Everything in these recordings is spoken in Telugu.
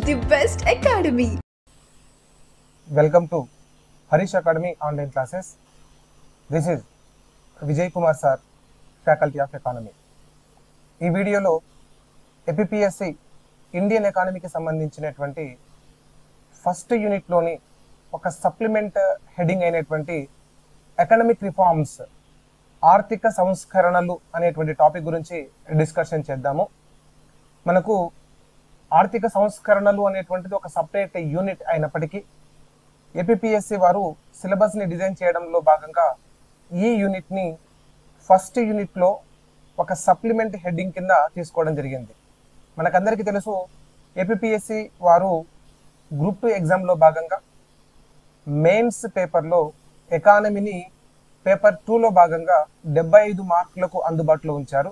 the best academy. Welcome to Harish academy online classes this is Vijay Kumar sir faculty of economy ఈ వీడియోలో ఎపిపిఎస్సి ఇండియన్ ఎకానమీకి సంబంధించినటువంటి ఫస్ట్ యూనిట్లోని ఒక సప్లిమెంట్ హెడింగ్ అయినటువంటి ఎకనమిక్ రిఫార్మ్స్ ఆర్థిక సంస్కరణలు అనేటువంటి టాపిక్ గురించి డిస్కషన్ చేద్దాము మనకు ఆర్థిక సంస్కరణలు అనేటువంటిది ఒక సపరేట్ యూనిట్ అయినప్పటికీ ఏపీఎస్సి వారు సిలబస్ని డిజైన్ చేయడంలో భాగంగా ఈ యూనిట్ని ఫస్ట్ యూనిట్లో ఒక సప్లిమెంట్ హెడ్డింగ్ కింద తీసుకోవడం జరిగింది మనకందరికీ తెలుసు ఏపీఎస్సి వారు గ్రూప్ టూ ఎగ్జామ్లో భాగంగా మెయిన్స్ పేపర్లో ఎకానమీని పేపర్ టూలో భాగంగా డెబ్బై ఐదు మార్కులకు అందుబాటులో ఉంచారు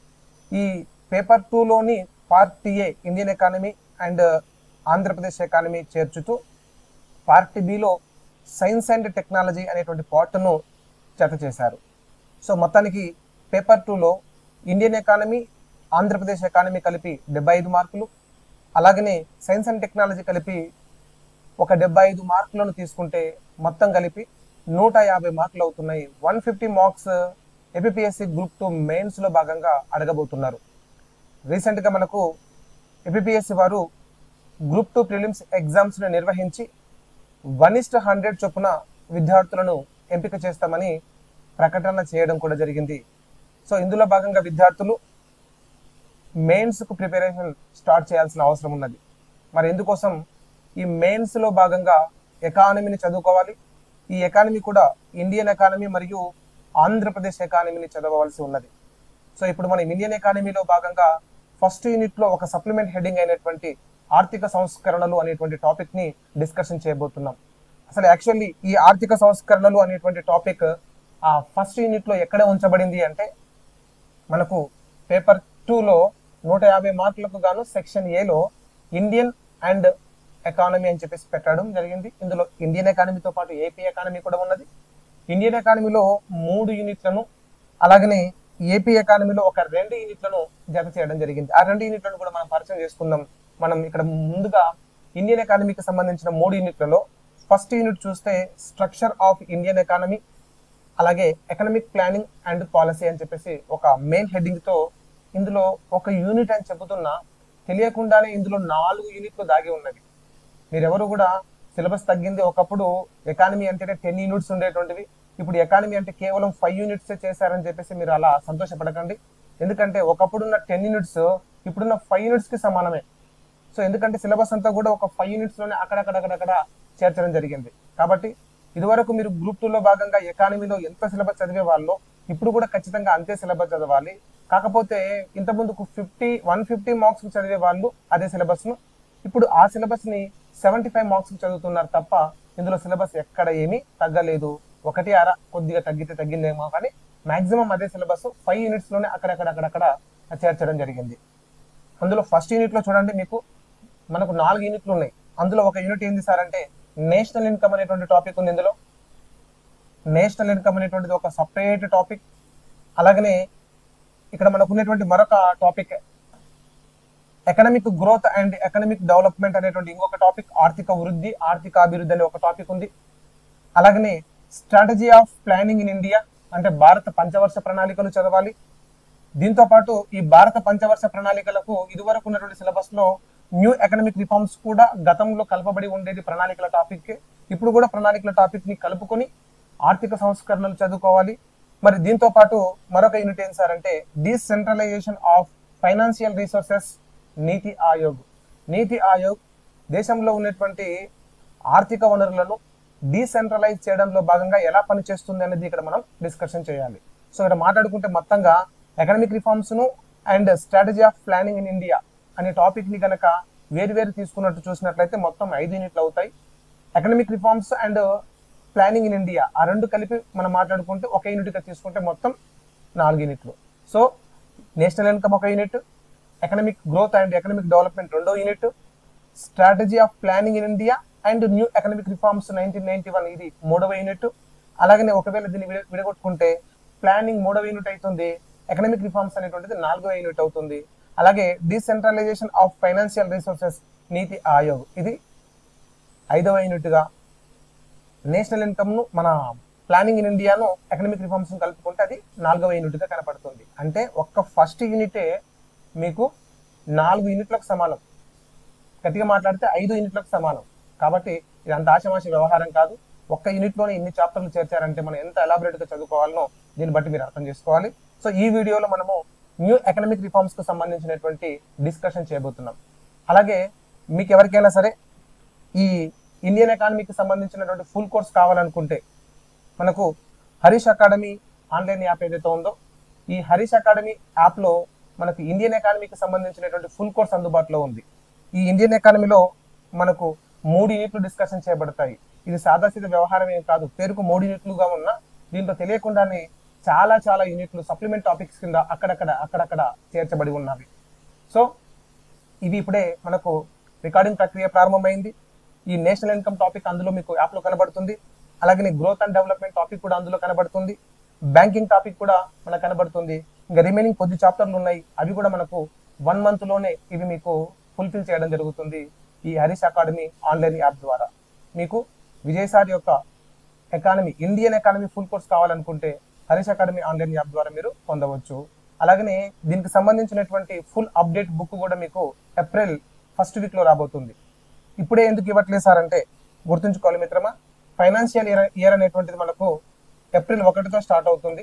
ఈ paper టూలోని part A Indian economy and Andhra Pradesh economy చేర్చుతూ part below science and technology అనేటువంటి పార్ట్ను జత చేశారు సో మొత్తానికి పేపర్ టూలో ఇండియన్ ఎకానమీ ఆంధ్రప్రదేశ్ ఎకానమీ కలిపి డెబ్బై ఐదు మార్కులు అలాగనే సైన్స్ అండ్ టెక్నాలజీ కలిపి ఒక డెబ్బై ఐదు మార్కులను తీసుకుంటే మొత్తం కలిపి నూట యాభై మార్కులు అవుతున్నాయి one fifty marks APSC group two మెయిన్స్లో భాగంగా అడగబోతున్నారు రీసెంట్గా మనకు ఏపీఎస్సి వారు గ్రూప్ టూ ప్రిలిమ్స్ ఎగ్జామ్స్ను నిర్వహించి వన్ ఇస్ట్ హండ్రెడ్ చొప్పున విద్యార్థులను ఎంపిక చేస్తామని ప్రకటన చేయడం కూడా జరిగింది సో ఇందులో భాగంగా విద్యార్థులు మెయిన్స్కు ప్రిపరేషన్ స్టార్ట్ చేయాల్సిన అవసరం ఉన్నది మరి ఎందుకోసం ఈ మెయిన్స్లో భాగంగా ఎకానమీని చదువుకోవాలి ఈ ఎకానమీ కూడా ఇండియన్ ఎకానమీ మరియు ఆంధ్రప్రదేశ్ ఎకానమీని చదవవలసి ఉన్నది సో ఇప్పుడు మనం ఇండియన్ ఎకానమీలో భాగంగా ఫస్ట్ యూనిట్లో ఒక సప్లిమెంట్ హెడ్డింగ్ అయినటువంటి ఆర్థిక సంస్కరణలు అనేటువంటి టాపిక్ ని డిస్కషన్ చేయబోతున్నాం అసలు యాక్చువల్లీ ఈ ఆర్థిక సంస్కరణలు అనేటువంటి టాపిక్ ఆ ఫస్ట్ యూనిట్ లో ఎక్కడ ఉంచబడింది అంటే మనకు పేపర్ టూలో నూట యాభై మార్కులకు గాను సెక్షన్ ఏలో ఇండియన్ అండ్ ఎకానమీ అని చెప్పేసి పెట్టడం జరిగింది ఇందులో ఇండియన్ ఎకానమీతో పాటు ఏపీ ఎకానమీ కూడా ఉన్నది ఇండియన్ ఎకానమీలో మూడు యూనిట్లను అలాగనే ఏపీ ఎకానమీలో ఒక రెండు యూనిట్లను జత చేయడం జరిగింది ఆ రెండు యూనిట్లను కూడా మనం పరిచయం చేసుకుందాం మనం ఇక్కడ ముందుగా ఇండియన్ ఎకానమీకి సంబంధించిన మూడు యూనిట్లలో ఫస్ట్ యూనిట్ చూస్తే స్ట్రక్చర్ ఆఫ్ ఇండియన్ ఎకానమీ అలాగే ఎకనమిక్ ప్లానింగ్ అండ్ పాలసీ అని చెప్పేసి ఒక మెయిన్ హెడ్డింగ్ తో ఇందులో ఒక యూనిట్ అని చెబుతున్నా తెలియకుండానే ఇందులో నాలుగు యూనిట్లు దాగి ఉన్నవి మీరెవరు కూడా సిలబస్ తగ్గింది ఒకప్పుడు ఎకానమీ అంటేనే టెన్ యూనిట్స్ ఉండేటువంటివి ఇప్పుడు ఎకానమీ అంటే కేవలం ఫైవ్ యూనిట్స్ చేశారని చెప్పేసి మీరు అలా సంతోషపడకండి ఎందుకంటే ఒకప్పుడున్న టెన్ యూనిట్స్ ఇప్పుడున్న ఫైవ్ యూనిట్స్ కి సమానమే సో ఎందుకంటే సిలబస్ అంతా కూడా ఒక ఫైవ్ యూనిట్స్ లోనే అక్కడక్కడక్కడక్కడ చేర్చడం జరిగింది కాబట్టి ఇదివరకు మీరు గ్రూప్ లో భాగంగా ఎకానమీలో ఎంత సిలబస్ చదివే వాళ్ళు ఇప్పుడు కూడా ఖచ్చితంగా అంతే సిలబస్ చదవాలి కాకపోతే ఇంత ముందుకు ఫిఫ్టీ వన్ ఫిఫ్టీ మార్క్స్ చదివే వాళ్ళు అదే సిలబస్ ను ఇప్పుడు ఆ సిలబస్ ని సెవెంటీ ఫైవ్ మార్క్స్ చదువుతున్నారు తప్ప ఇందులో సిలబస్ ఎక్కడ ఏమీ తగ్గలేదు ఒకటి అర కొద్దిగా తగ్గితే తగ్గిందేమో కానీ మాక్సిమం అదే సిలబస్ ఫైవ్ యూనిట్స్ లోనే అక్కడక్కడ అక్కడక్కడ చేర్చడం జరిగింది అందులో ఫస్ట్ యూనిట్ లో చూడండి మీకు మనకు నాలుగు యూనిట్లు ఉన్నాయి అందులో ఒక యూనిట్ ఏంది సార్ అంటే నేషనల్ ఇన్కమ్ అనేటువంటి టాపిక్ ఉంది ఇందులో నేషనల్ ఇన్కమ్ అనేటువంటిది ఒక సపరేట్ టాపిక్ అలాగనే ఇక్కడ మనకు ఉన్నటువంటి మరొక topic economic growth and economic development అనేటువంటి ఇంకొక టాపిక్ ఆర్థిక వృద్ధి ఆర్థిక అభివృద్ధి అనే ఒక టాపిక్ ఉంది అలాగనే strategy of planning in India అంటే భారత పంచవర్ష ప్రణాళికలు చదవాలి దీంతో పాటు ఈ భారత పంచవర్ష ప్రణాళికలకు ఇదివరకు ఉన్నటువంటి సిలబస్ లో న్యూ ఎకనమిక్ రిఫార్మ్స్ కూడా గతంలో కలపబడి ఉండేది ప్రణాళికల టాపిక్ ఇప్పుడు కూడా ప్రణాళికల టాపిక్ ని కలుపుకొని ఆర్థిక సంస్కరణలు చదువుకోవాలి మరి దీంతో పాటు మరొక యూనిట్ ఏం సార్ అంటే డీసెంట్రలైజేషన్ ఆఫ్ ఫైనాన్షియల్ రీసోర్సెస్ నీతి ఆయోగ్ నీతి ఆయోగ్ దేశంలో ఉన్నటువంటి ఆర్థిక వనరులను డీసెంట్రలైజ్ చేయడంలో భాగంగా ఎలా పనిచేస్తుంది అనేది ఇక్కడ మనం డిస్కషన్ చేయాలి సో ఇక్కడ మాట్లాడుకుంటే మొత్తంగా ఎకనమిక్ రిఫార్మ్స్ ను and strategy of planning in India అనే టాపిక్ ని గనక వేరు వేరు తీసుకున్నట్టు చూసినట్లయితే మొత్తం ఐదు యూనిట్లు అవుతాయి economic reforms and planning in India ఆ రెండు కలిపి మనం మాట్లాడుకుంటే ఒక యూనిట్ గా తీసుకుంటే మొత్తం నాలుగు యూనిట్లు సో నేషనల్ ఇన్కమ్ ఒక unit economic growth and economic development రెండో unit strategy of planning in India and new economic reforms nineteen ninety one ఇది మూడవ యూనిట్ అలాగనే ఒకవేళ దీన్ని విడ- విడగొట్టుకుంటే ప్లానింగ్ మూడవ యూనిట్ అవుతుంది ఎకనమిక్ రిఫార్మ్స్ అనేటువంటిది నాలుగవ యూనిట్ అవుతుంది అలాగే డీసెంట్రలైజేషన్ ఆఫ్ ఫైనాన్షియల్ రిసోర్సెస్ నీతి ఆయోగ్ ఇది ఐదవ యూనిట్గా నేషనల్ ఇన్కమ్ను మన ప్లానింగ్ ఇన్ ఇండియాను ఎకనామిక్ రిఫార్మ్స్ కలుపుకుంటే అది నాలుగవ యూనిట్గా కనపడుతుంది అంటే ఒక్క ఫస్ట్ యూనిటే మీకు నాలుగు యూనిట్లకు సమానం గట్టిగా మాట్లాడితే ఐదు యూనిట్లకు సమానం కాబట్టి ఇది అంత ఆశమాష వ్యవహారం కాదు ఒక్క యూనిట్లోనే ఇన్ని చాప్టర్లు చేర్చారంటే మనం ఎంత ఎలాబరేట్గా చదువుకోవాలనో దీన్ని బట్టి మీరు అర్థం చేసుకోవాలి సో ఈ వీడియోలో మనము న్యూ ఎకనామిక్ రిఫార్మ్స్ కు సంబంధించినటువంటి డిస్కషన్ చేయబోతున్నాం అలాగే మీకు ఎవరికైనా సరే ఈ ఇండియన్ ఎకానమీకి సంబంధించినటువంటి ఫుల్ కోర్స్ కావాలనుకుంటే మనకు హరీష్ అకాడమీ ఆన్లైన్ యాప్ ఏదైతే ఉందో ఈ హరీష్ అకాడమీ యాప్లో మనకు ఇండియన్ ఎకానమీకి సంబంధించినటువంటి ఫుల్ కోర్స్ అందుబాటులో ఉంది ఈ ఇండియన్ ఎకానమీలో మనకు మూడు యూనిట్లు డిస్కషన్ చేయబడతాయి ఇది సాదాసీద వ్యవహారం ఏం కాదు పేరుకు మూడు యూనిట్లుగా ఉన్న దీంట్లో తెలియకుండానే చాలా చాలా యూనిట్లు సప్లిమెంట్ టాపిక్స్ కింద అక్కడక్కడ అక్కడక్కడ చేర్చబడి ఉన్నవి సో ఇవి ఇప్పుడే మనకు రికార్డింగ్ ప్రక్రియ ప్రారంభమైంది ఈ నేషనల్ ఇన్కమ్ టాపిక్ అందులో మీకు యాప్లో కనబడుతుంది అలాగే గ్రోత్ అండ్ డెవలప్మెంట్ టాపిక్ కూడా అందులో కనబడుతుంది బ్యాంకింగ్ టాపిక్ కూడా మనకు కనబడుతుంది ఇంకా రిమైనింగ్ కొద్ది చాప్టర్లు ఉన్నాయి అవి కూడా మనకు వన్ మంత్ లోనే ఇవి మీకు ఫుల్ఫిల్ చేయడం జరుగుతుంది ఈ హరీష్ అకాడమీ ఆన్లైన్ యాప్ ద్వారా మీకు విజయసారి యొక్క economy Indian economy full course కావాలనుకుంటే హరీష్ అకాడమీ ఆన్లైన్ యాప్ ద్వారా మీరు పొందవచ్చు అలాగనే దీనికి సంబంధించినటువంటి ఫుల్ అప్డేట్ బుక్ కూడా మీకు ఏప్రిల్ ఫస్ట్ వీక్ లో రాబోతుంది ఇప్పుడే ఎందుకు ఇవ్వట్లేదు సార్ అంటే గుర్తుంచుకోవాలి మిత్రమా ఫైనాన్షియల్ ఇయర్ ఇయర్ అనేటువంటిది మనకు ఏప్రిల్ ఒకటితో స్టార్ట్ అవుతుంది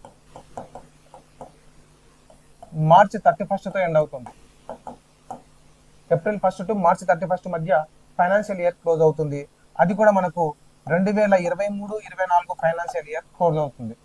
మార్చి థర్టీ ఫస్ట్తో ఎండ్ అవుతుంది April first to March thirty first మధ్య ఫైనాన్షియల్ ఇయర్ క్లోజ్ అవుతుంది అది కూడా మనకు రెండు వేల ఇరవై మూడు ఇరవై నాలుగు ఫైనాన్షియల్ ఇయర్ క్లోజ్ అవుతుంది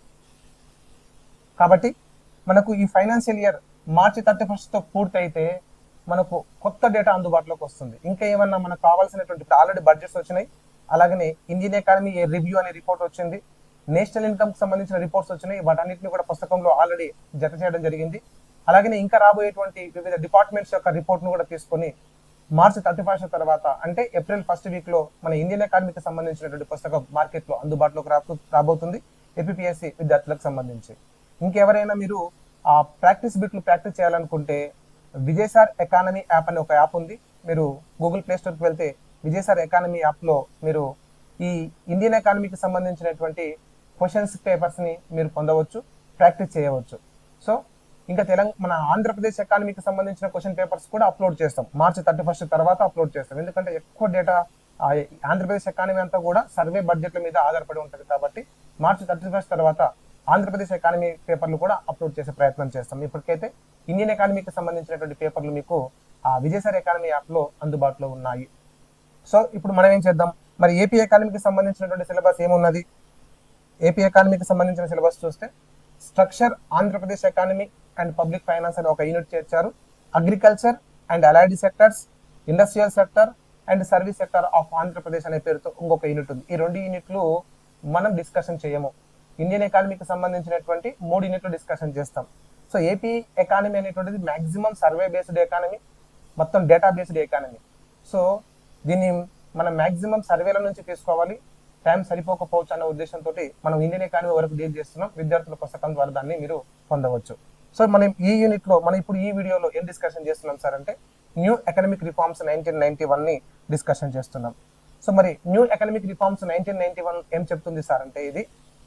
కాబట్టి మనకు ఈ ఫైనాన్షియల్ ఇయర్ మార్చి థర్టీ ఫస్ట్తో పూర్తయితే మనకు కొత్త డేటా అందుబాటులోకి వస్తుంది ఇంకా ఏమన్నా మనకు కావాల్సినటువంటి ఆల్రెడీ బడ్జెట్స్ వచ్చినాయి అలాగనే ఇండియన్ ఎకానమీ రివ్యూ అనే రిపోర్ట్ వచ్చింది నేషనల్ ఇన్కమ్ సంబంధించిన రిపోర్ట్స్ వచ్చినాయి వాటన్నిటిని కూడా పుస్తకంలో ఆల్రెడీ జత చేయడం జరిగింది అలాగనే ఇంకా రాబోయేటువంటి వివిధ డిపార్ట్మెంట్స్ యొక్క రిపోర్ట్ ను కూడా తీసుకొని మార్చి థర్టీ ఫస్ట్ తర్వాత అంటే ఏప్రిల్ ఫస్ట్ వీక్ లో మన ఇండియన్ ఎకానమీకి సంబంధించినటువంటి పుస్తకం మార్కెట్ లో అందుబాటులోకి రాబో రాబోతుంది ఏపీఎస్సి విద్యార్థులకు సంబంధించి ఇంకెవరైనా మీరు ఆ ప్రాక్టీస్ బిట్లు ప్రాక్టీస్ చేయాలనుకుంటే విజయసార్ ఎకానమీ యాప్ అనే ఒక యాప్ ఉంది మీరు గూగుల్ ప్లే స్టోర్కి వెళ్తే విజయసార్ ఎకానమీ యాప్లో మీరు ఈ ఇండియన్ ఎకానమీకి సంబంధించినటువంటి క్వశ్చన్స్ పేపర్స్ని మీరు పొందవచ్చు ప్రాక్టీస్ చేయవచ్చు సో ఇంకా తెలంగాణ మన ఆంధ్రప్రదేశ్ ఎకానమీకి సంబంధించిన క్వశ్చన్ పేపర్స్ కూడా అప్లోడ్ చేస్తాం మార్చి థర్టీ ఫస్ట్ తర్వాత అప్లోడ్ చేస్తాం ఎందుకంటే ఎక్కువ డేటా ఆంధ్రప్రదేశ్ ఎకానమీ అంతా కూడా సర్వే బడ్జెట్ల మీద ఆధారపడి ఉంటుంది కాబట్టి మార్చి థర్టీ ఫస్ట్ తర్వాత ఆంధ్రప్రదేశ్ ఎకానమీ పేపర్లు కూడా అప్లోడ్ చేసే ప్రయత్నం చేస్తాం ఇప్పటికైతే ఇండియన్ ఎకానమీకి సంబంధించినటువంటి పేపర్లు మీకు ఆ విజయసార్ ఎకానమీ యాప్లో అందుబాటులో ఉన్నాయి సో ఇప్పుడు మనం ఏం చేద్దాం మరి ఏపీ ఎకానమీకి సంబంధించినటువంటి సిలబస్ ఏమున్నది ఏపీ ఎకానమీకి సంబంధించిన సిలబస్ చూస్తే structure Andhra Pradesh economy and public finance అనే ఒక యూనిట్ చేర్చారు agriculture and allied sectors industrial sector and service sector of Andhra Pradesh అనే పేరుతో ఇంకొక యూనిట్ ఉంది ఈ రెండు యూనిట్లు మనం డిస్కషన్ చేయము ఇండియన్ ఎకానమీకి సంబంధించినటువంటి మూడు యూనిట్లు డిస్కషన్ చేస్తాం సో ఏపీ ఎకానమీ అనేటువంటిది మాక్సిమం సర్వే బేస్డ్ ఎకానమీ మొత్తం డేటా బేస్డ్ ఎకానమీ సో దీన్ని మనం మాక్సిమం సర్వేల నుంచి తీసుకోవాలి టైం సరిపోకపోవచ్చు అనే ఉద్దేశంతో మనం ఇండియన్ ఎకానమీ వరకు డీల్ చేస్తున్నాం విద్యార్థుల పుస్తకం ద్వారా దాన్ని మీరు పొందవచ్చు సో మనం ఈ యూనిట్ లో మనం ఇప్పుడు ఈ వీడియోలో ఏం డిస్కషన్ చేస్తున్నాం సార్ అంటే new economic reforms nineteen ninety one ని డిస్కషన్ చేస్తున్నాం సో మరి new economic reforms nineteen ninety one ఏం చెప్తుంది సార్ అంటే ఇది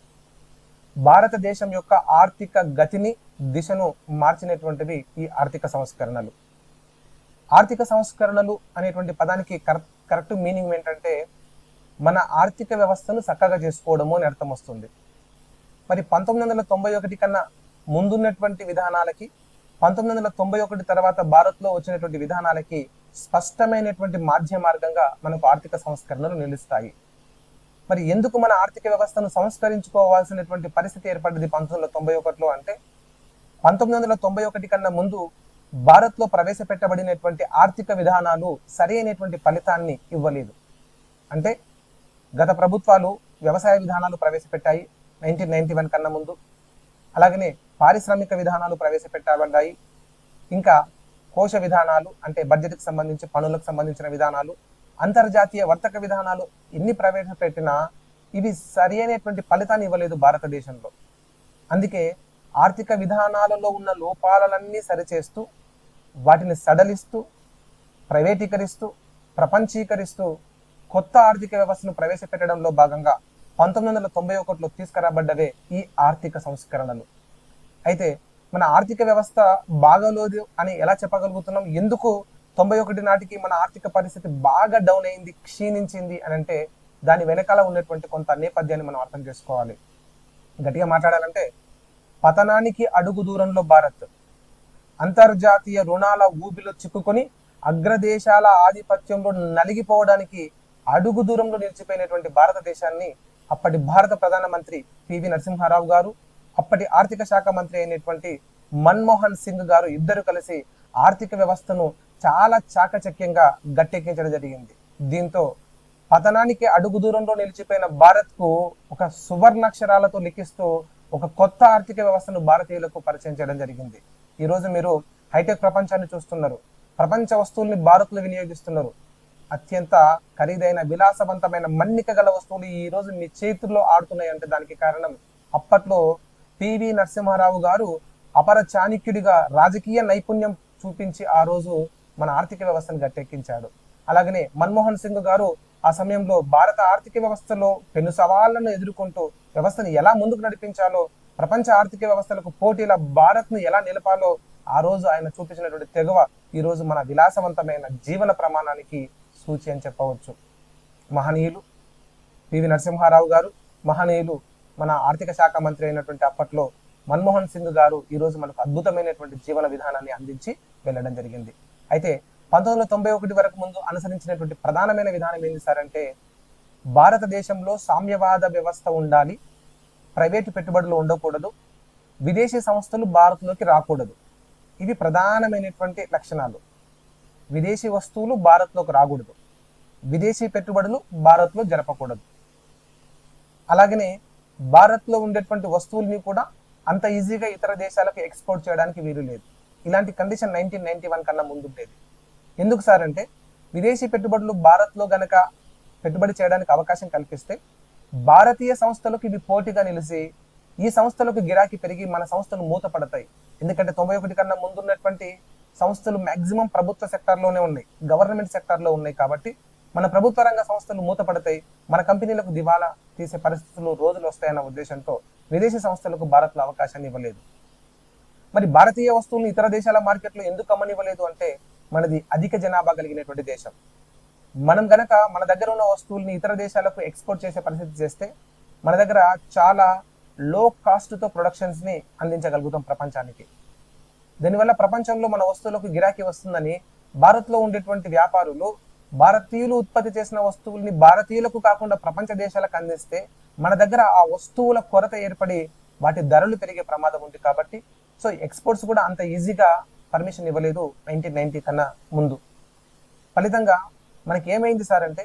భారతదేశం యొక్క ఆర్థిక గతిని దిశను మార్చినటువంటివి ఈ ఆర్థిక సంస్కరణలు ఆర్థిక సంస్కరణలు అనేటువంటి పదానికి కరెక్ట్ కరెక్ట్ మీనింగ్ ఏంటంటే మన ఆర్థిక వ్యవస్థను చక్కగా చేసుకోవడము అని అర్థం వస్తుంది మరి పంతొమ్మిది వందల తొంభై ఒకటి కన్నా ముందున్నటువంటి విధానాలకి పంతొమ్మిది వందల తొంభై ఒకటి తర్వాత భారత్లో వచ్చినటువంటి విధానాలకి స్పష్టమైనటువంటి మాధ్య మార్గంగా మనకు ఆర్థిక సంస్కరణలు నిలుస్తాయి మరి ఎందుకు మన ఆర్థిక వ్యవస్థను సంస్కరించుకోవాల్సినటువంటి పరిస్థితి ఏర్పడింది పంతొమ్మిది వందల తొంభై ఒకటిలో అంటే పంతొమ్మిది వందల తొంభై ఒకటి కన్నా ముందు భారత్లో ప్రవేశపెట్టబడినటువంటి ఆర్థిక విధానాలు సరైనటువంటి ఫలితాన్ని ఇవ్వలేదు అంటే గత ప్రభుత్వాలు వ్యవసాయ విధానాలు ప్రవేశపెట్టాయి నైన్టీన్ నైన్టీ వన్ కన్నా ముందు అలాగనే పారిశ్రామిక విధానాలు ప్రవేశపెట్టబడ్డాయి ఇంకా కోశ విధానాలు అంటే బడ్జెట్కి సంబంధించి పనులకు సంబంధించిన విధానాలు అంతర్జాతీయ వర్తక విధానాలు ఎన్ని ప్రవేశపెట్టినా ఇవి సరి అయినటువంటి ఫలితాన్ని ఇవ్వలేదు భారతదేశంలో అందుకే ఆర్థిక విధానాలలో ఉన్న లోపాలన్నీ సరిచేస్తూ వాటిని సడలిస్తూ ప్రైవేటీకరిస్తూ ప్రపంచీకరిస్తూ కొత్త ఆర్థిక వ్యవస్థను ప్రవేశపెట్టడంలో భాగంగా పంతొమ్మిది వందల తొంభై ఒకటిలో తీసుకురాబడ్డవే ఈ ఆర్థిక సంస్కరణలు అయితే మన ఆర్థిక వ్యవస్థ బాగలేదు అని ఎలా చెప్పగలుగుతున్నాం ఎందుకు తొంభై ఒకటి నాటికి మన ఆర్థిక పరిస్థితి బాగా డౌన్ అయింది క్షీణించింది అని అంటే దాని వెనకాల ఉన్నటువంటి కొంత నేపథ్యాన్ని మనం అర్థం చేసుకోవాలి గట్టిగా మాట్లాడాలంటే పతనానికి అడుగు దూరంలో భారత్ అంతర్జాతీయ రుణాల ఊబిలో చిక్కుకొని అగ్రదేశాల ఆధిపత్యంలో నలిగిపోవడానికి అడుగు దూరంలో నిలిచిపోయినటువంటి భారతదేశాన్ని అప్పటి భారత ప్రధానమంత్రి పివి నరసింహారావు గారు అప్పటి ఆర్థిక శాఖ మంత్రి అయినటువంటి మన్మోహన్ సింగ్ గారు ఇద్దరు కలిసి ఆర్థిక వ్యవస్థను చాలా చాకచక్యంగా గట్టెక్కించడం జరిగింది దీంతో పతనానికి అడుగు దూరంలో నిలిచిపోయిన భారత్ కు ఒక సువర్ణాక్షరాలతో లిఖిస్తూ ఒక కొత్త ఆర్థిక వ్యవస్థను భారతీయులకు పరిచయం చేయడం జరిగింది ఈ రోజు మీరు హైటెక్ ప్రపంచాన్ని చూస్తున్నారు ప్రపంచ వస్తువుల్ని భారత్లో వినియోగిస్తున్నారు అత్యంత ఖరీదైన విలాసవంతమైన మన్నిక గల వస్తువులు ఈ రోజు మీ చేతుల్లో ఆడుతున్నాయి అంటే దానికి కారణం అప్పట్లో పివి నరసింహారావు గారు అపర చాణక్యుడిగా రాజకీయ నైపుణ్యం చూపించి ఆ రోజు మన ఆర్థిక వ్యవస్థను గట్టెక్కించాడు అలాగనే మన్మోహన్ సింగ్ గారు ఆ సమయంలో భారత ఆర్థిక వ్యవస్థలో పెను సవాళ్లను ఎదుర్కొంటూ వ్యవస్థను ఎలా ముందుకు నడిపించాలో ప్రపంచ ఆర్థిక వ్యవస్థలకు పోటీల భారత్ ను ఎలా నిలపాలో ఆ రోజు ఆయన చూపించినటువంటి తెగువ ఈ రోజు మన విలాసవంతమైన జీవన ప్రమాణానికి సూచి అని చెప్పవచ్చు మహనీయులు పివి నరసింహారావు గారు మహనీయులు మన ఆర్థిక శాఖ మంత్రి అయినటువంటి అప్పట్లో మన్మోహన్ సింగ్ గారు ఈ రోజు మనకు అద్భుతమైనటువంటి జీవన విధానాన్ని అందించి వెళ్ళడం జరిగింది అయితే పంతొమ్మిది వందల తొంభై ఒకటి వరకు ముందు అనుసరించినటువంటి ప్రధానమైన విధానం ఏంటి సార్ అంటే భారతదేశంలో సామ్యవాద వ్యవస్థ ఉండాలి ప్రైవేటు పెట్టుబడులు ఉండకూడదు విదేశీ సంస్థలు భారత్లోకి రాకూడదు ఇవి ప్రధానమైనటువంటి లక్షణాలు విదేశీ వస్తువులు భారత్లోకి రాకూడదు విదేశీ పెట్టుబడులు భారత్లో జరపకూడదు అలాగనే భారత్లో ఉండేటువంటి వస్తువుల్ని కూడా అంత ఈజీగా ఇతర దేశాలకు ఎక్స్పోర్ట్ చేయడానికి వీలు లేదు ఇలాంటి కండిషన్ నైన్టీన్ నైన్టీ వన్ కన్నా ముందు ఉండేది ఎందుకు సార్ అంటే విదేశీ పెట్టుబడులు భారత్లో గనక పెట్టుబడి చేయడానికి అవకాశం కల్పిస్తే భారతీయ సంస్థలకు ఇవి పోటీగా నిలిచి ఈ సంస్థలకు గిరాకీ పెరిగి మన సంస్థలు మూతపడతాయి ఎందుకంటే తొంభై ఒకటి కన్నా ముందున్నటువంటి సంస్థలు మాక్సిమం ప్రభుత్వ సెక్టార్లోనే ఉన్నాయి గవర్నమెంట్ సెక్టార్లో ఉన్నాయి కాబట్టి మన ప్రభుత్వ రంగ సంస్థలు మూతపడతాయి మన కంపెనీలకు దివాలా తీసే పరిస్థితులు రోజులు వస్తాయన్న ఉద్దేశంతో విదేశీ సంస్థలకు భారత్లో అవకాశాన్ని ఇవ్వలేదు మరి భారతీయ వస్తువులను ఇతర దేశాల మార్కెట్లో ఎందుకు అమ్మనివ్వలేదు అంటే మనది అధిక జనాభా కలిగినటువంటి దేశం మనం గనక మన దగ్గర ఉన్న వస్తువుల్ని ఇతర దేశాలకు ఎక్స్పోర్ట్ చేసే పరిస్థితి చేస్తే మన దగ్గర చాలా లో కాస్ట్తో ప్రొడక్షన్స్ ని అందించగలుగుతాం ప్రపంచానికి దీనివల్ల ప్రపంచంలో మన వస్తువులకు గిరాకీ వస్తుందని భారత్లో ఉండేటువంటి వ్యాపారులు భారతీయులు ఉత్పత్తి చేసిన వస్తువుల్ని భారతీయులకు కాకుండా ప్రపంచ దేశాలకు అందిస్తే మన దగ్గర ఆ వస్తువుల కొరత ఏర్పడి వాటి ధరలు పెరిగే ప్రమాదం ఉంది కాబట్టి సో ఎక్స్పోర్ట్స్ కూడా అంత ఈజీగా పర్మిషన్ ఇవ్వలేదు నైన్టీన్ నైన్టీ కన్నా ముందు ఫలితంగా మనకి ఏమైంది సార్ అంటే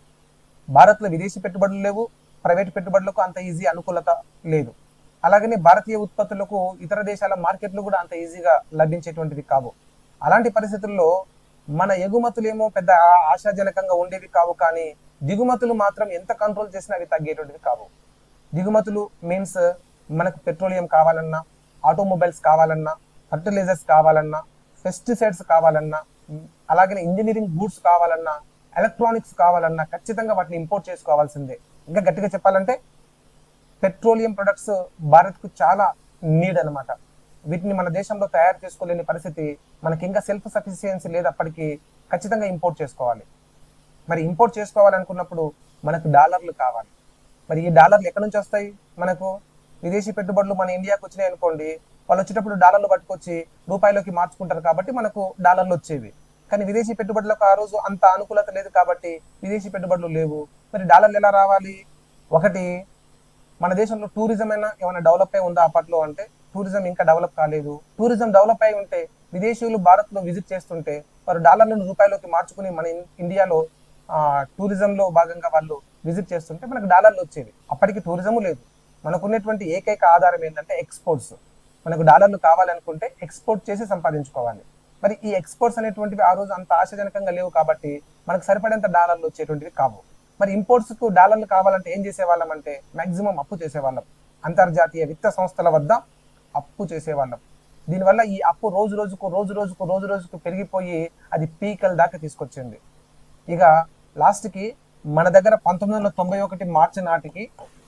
భారత్లో విదేశీ పెట్టుబడులు లేవు ప్రైవేట్ పెట్టుబడులకు అంత ఈజీ అనుకూలత లేదు అలాగనే భారతీయ ఉత్పత్తులకు ఇతర దేశాల మార్కెట్లు కూడా అంత ఈజీగా లభించేటువంటివి కావు అలాంటి పరిస్థితుల్లో మన ఎగుమతులేమో పెద్ద ఆ- ఆశాజనకంగా ఉండేవి కావు కానీ దిగుమతులు మాత్రం ఎంత కంట్రోల్ చేసినా అవి తగ్గేటువంటివి కావు దిగుమతులు మీన్స్ మనకు పెట్రోలియం కావాలన్నా ఆటోమొబైల్స్ కావాలన్నా ఫర్టిలైజర్స్ కావాలన్నా పెస్టిసైడ్స్ కావాలన్నా ఉమ్, అలాగనే ఇంజనీరింగ్ గూడ్స్ కావాలన్నా ఎలక్ట్రానిక్స్ కావాలన్నా ఖచ్చితంగా వాటిని ఇంపోర్ట్ చేసుకోవాల్సిందే ఇంకా గట్టిగా చెప్పాలంటే పెట్రోలియం ప్రొడక్ట్స్ భారత్కు చాలా నీడ్ అన్నమాట వీటిని మన దేశంలో తయారు చేసుకోలేని పరిస్థితి మనకి ఇంకా సెల్ఫ్ సఫిషియన్సీ లేదు అప్పటికి ఖచ్చితంగా ఇంపోర్ట్ చేసుకోవాలి మరి ఇంపోర్ట్ చేసుకోవాలనుకున్నప్పుడు మనకు డాలర్లు కావాలి మరి ఈ డాలర్లు ఎక్కడి నుంచి వస్తాయి మనకు విదేశీ పెట్టుబడులు మన ఇండియాకి వచ్చినాయి అనుకోండి వాళ్ళు వచ్చేటప్పుడు డాలర్లు పట్టుకొచ్చి రూపాయలోకి మార్చుకుంటారు కాబట్టి మనకు డాలర్లు వచ్చేవి కానీ విదేశీ పెట్టుబడులకు ఆ రోజు అంత అనుకూలత లేదు కాబట్టి విదేశీ పెట్టుబడులు లేవు మరి డాలర్లు ఎలా రావాలి ఒకటి మన దేశంలో టూరిజం అయినా ఏమైనా డెవలప్ అయి ఉందా అప్పట్లో అంటే టూరిజం ఇంకా డెవలప్ కాలేదు టూరిజం డెవలప్ అయి ఉంటే విదేశీయులు భారత్ లో విజిట్ చేస్తుంటే వారు డాలర్లను రూపాయలోకి మార్చుకుని మన ఇన్- ఇండియాలో ఆ టూరిజం లో భాగంగా వాళ్ళు విజిట్ చేస్తుంటే మనకు డాలర్లు వచ్చేవి అప్పటికి టూరిజము లేదు మనకున్నటువంటి ఏకైక ఆధారం ఏంటంటే ఎక్స్పోర్ట్స్ మనకు డాలర్లు కావాలనుకుంటే ఎక్స్పోర్ట్ చేసి సంపాదించుకోవాలి మరి ఈ ఎక్స్పోర్ట్స్ అనేటువంటివి ఆ రోజు అంత ఆశాజనకంగా లేవు కాబట్టి మనకు సరిపడేంత డాలర్లు వచ్చేటువంటివి కావు మరి ఇంపోర్ట్స్ కు డాలర్లు కావాలంటే ఏం చేసేవాళ్ళం అంటే మాక్సిమం అప్పు చేసేవాళ్ళం అంతర్జాతీయ విత్త సంస్థల వద్ద అప్పు చేసేవాళ్ళం దీనివల్ల ఈ అప్పు రోజు రోజుకు రోజు రోజుకు రోజు రోజుకు పెరిగిపోయి అది పీకల దాకా తీసుకొచ్చింది ఇక లాస్ట్కి మన దగ్గర పంతొమ్మిది వందల తొంభై ఒకటి మార్చి నాటికి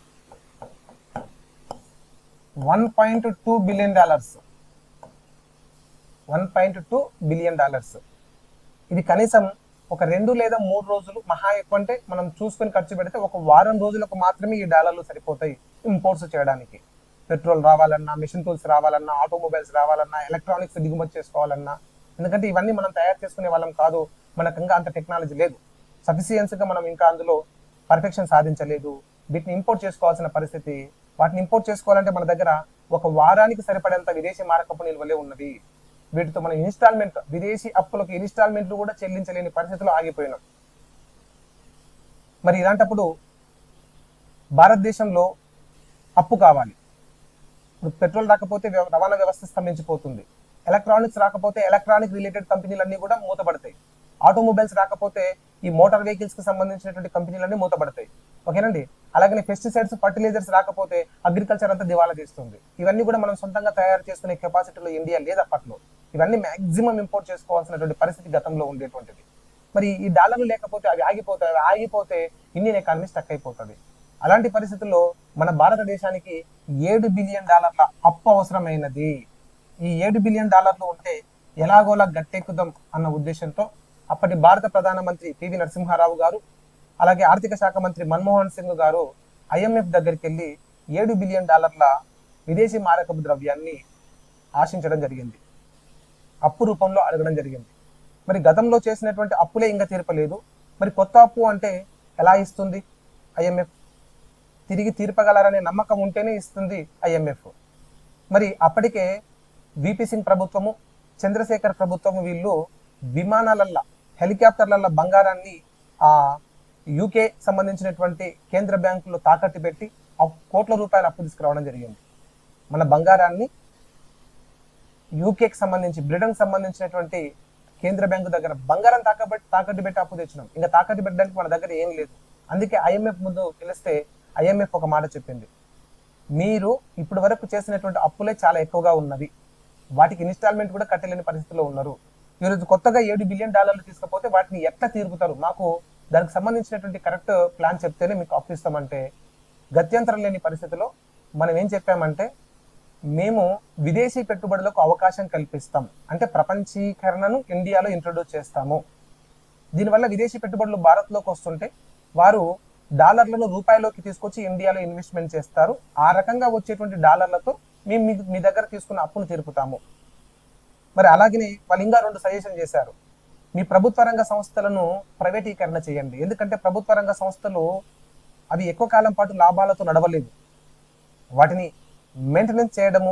one point two billion dollars one point two billion dollars ఇది కనీసం ఒక రెండు లేదా మూడు రోజులు మహా ఎక్కువ అంటే మనం చూసుకొని ఖర్చు పెడితే ఒక వారం రోజులకు మాత్రమే ఈ డాలర్లు సరిపోతాయి ఇంపోర్ట్స్ చేయడానికి పెట్రోల్ రావాలన్నా మిషన్ టూల్స్ రావాలన్నా ఆటోమొబైల్స్ రావాలన్నా ఎలక్ట్రానిక్స్ దిగుమతి చేసుకోవాలన్నా ఎందుకంటే ఇవన్నీ మనం తయారు చేసుకునే వాళ్ళం కాదు మనకు ఇంకా అంత టెక్నాలజీ లేదు Sufficiency గా మనం ఇంకా అందులో పర్ఫెక్షన్ సాధించలేదు వీటిని ఇంపోర్ట్ చేసుకోవాల్సిన పరిస్థితి వాటిని ఇంపోర్ట్ చేసుకోవాలంటే మన దగ్గర ఒక వారానికి సరిపడేంత విదేశీ మారకపు నిల్వలే ఉన్నది వీటితో మనం ఇన్స్టాల్మెంట్ విదేశీ అప్పులకు ఇన్స్టాల్మెంట్లు కూడా చెల్లించలేని పరిస్థితిలో ఆగిపోయినాం మరి ఇలాంటప్పుడు భారతదేశంలో అప్పు కావాలి ఇప్పుడు పెట్రోల్ రాకపోతే వ్యవ- రవాణా వ్యవస్థ స్తంభించిపోతుంది ఎలక్ట్రానిక్స్ రాకపోతే ఎలక్ట్రానిక్ రిలేటెడ్ కంపెనీలన్నీ కూడా మూతపడతాయి ఆటోమొబైల్స్ రాకపోతే ఈ మోటార్ వెహికల్స్ కి సంబంధించినటువంటి కంపెనీలన్నీ మూతపడతాయి ఓకేనండి అలాగే పెస్టిసైడ్స్ ఫర్టిలైజర్స్ రాకపోతే అగ్రికల్చర్ అంతా దివాలా తీస్తుంది ఇవన్నీ కూడా మనం సొంతంగా తయారు చేసుకునే కెపాసిటీలో ఇండియా లేదు అప్పట్లో ఇవన్నీ మాక్సిమం ఇంపోర్ట్ చేసుకోవాల్సినటువంటి పరిస్థితి గతంలో ఉండేటువంటిది మరి ఈ డాలర్లు లేకపోతే అవి ఆగిపోతాయి అవి ఆగిపోతే ఇండియన్ ఎకానమీ స్టక్ అయిపోతుంది అలాంటి పరిస్థితుల్లో మన భారతదేశానికి ఏడు బిలియన్ డాలర్ల అప్పు అవసరమైనది ఈ ఏడు బిలియన్ డాలర్లు ఉంటే ఎలాగోలా గట్టెక్కుదాం అన్న ఉద్దేశంతో అప్పటి భారత ప్రధానమంత్రి పివి నరసింహారావు గారు అలాగే ఆర్థిక శాఖ మంత్రి మన్మోహన్ సింగ్ గారు ఐఎంఎఫ్ దగ్గరికి వెళ్ళి ఏడు బిలియన్ డాలర్ల విదేశీ మారకపు ద్రవ్యాన్ని ఆశించడం జరిగింది అప్పు రూపంలో అడగడం జరిగింది మరి గతంలో చేసినటువంటి అప్పులే ఇంకా తీర్పలేదు మరి కొత్త అప్పు అంటే ఎలా ఇస్తుంది ఐఎంఎఫ్ తిరిగి తీర్పగలరనే నమ్మకం ఉంటేనే ఇస్తుంది ఐఎంఎఫ్ మరి అప్పటికే విపి సింగ్ ప్రభుత్వము చంద్రశేఖర్ ప్రభుత్వము వీళ్ళు విమానాలల్ల హెలికాప్టర్లల్ల బంగారాన్ని ఆ యూకే సంబంధించినటువంటి కేంద్ర బ్యాంకులో తాకట్టు పెట్టి ఆ కోట్ల రూపాయల అప్పు తీసుకురావడం జరిగింది మన బంగారాన్ని యూకేకి సంబంధించి బ్రిటన్ సంబంధించినటువంటి కేంద్ర బ్యాంకు దగ్గర బంగారం తాకబెట్టి తాకట్టు పెట్టి అప్పు తెచ్చినాం ఇంకా తాకట్టు పెట్టడానికి మన దగ్గర ఏం లేదు అందుకే ఐఎంఎఫ్ ముందు పిలిస్తే ఐఎంఎఫ్ ఒక మాట చెప్పింది మీరు ఇప్పటి వరకు చేసినటువంటి అప్పులే చాలా ఎక్కువగా ఉన్నవి వాటికి ఇన్స్టాల్మెంట్ కూడా కట్టలేని పరిస్థితిలో ఉన్నారు ఈరోజు కొత్తగా ఏడు బిలియన్ డాలర్లు తీసుకపోతే వాటిని ఎట్లా తీర్పుతారు మాకు దానికి సంబంధించినటువంటి కరెక్ట్ ప్లాన్ చెప్తేనే మీకు అప్పు ఇస్తామంటే గత్యంతరం లేని పరిస్థితిలో మనం ఏం చెప్పామంటే మేము విదేశీ పెట్టుబడులకు అవకాశం కల్పిస్తాం అంటే ప్రపంచీకరణను ఇండియాలో ఇంట్రొడ్యూస్ చేస్తాము దీనివల్ల విదేశీ పెట్టుబడులు భారత్లోకి వస్తుంటే వారు డాలర్లను రూపాయలోకి తీసుకొచ్చి ఇండియాలో ఇన్వెస్ట్మెంట్ చేస్తారు ఆ రకంగా వచ్చేటువంటి డాలర్లతో మేము మీ- మీ దగ్గర తీసుకున్న అప్పును తీర్పుతాము మరి అలాగనే వాళ్ళు ఇంకా రెండు సజెషన్ చేశారు మీ ప్రభుత్వ రంగ సంస్థలను ప్రైవేటీకరణ చేయండి ఎందుకంటే ప్రభుత్వ రంగ సంస్థలు అవి ఎక్కువ కాలం పాటు లాభాలతో నడవలేవు వాటిని మెయింటెనెన్స్ చేయడము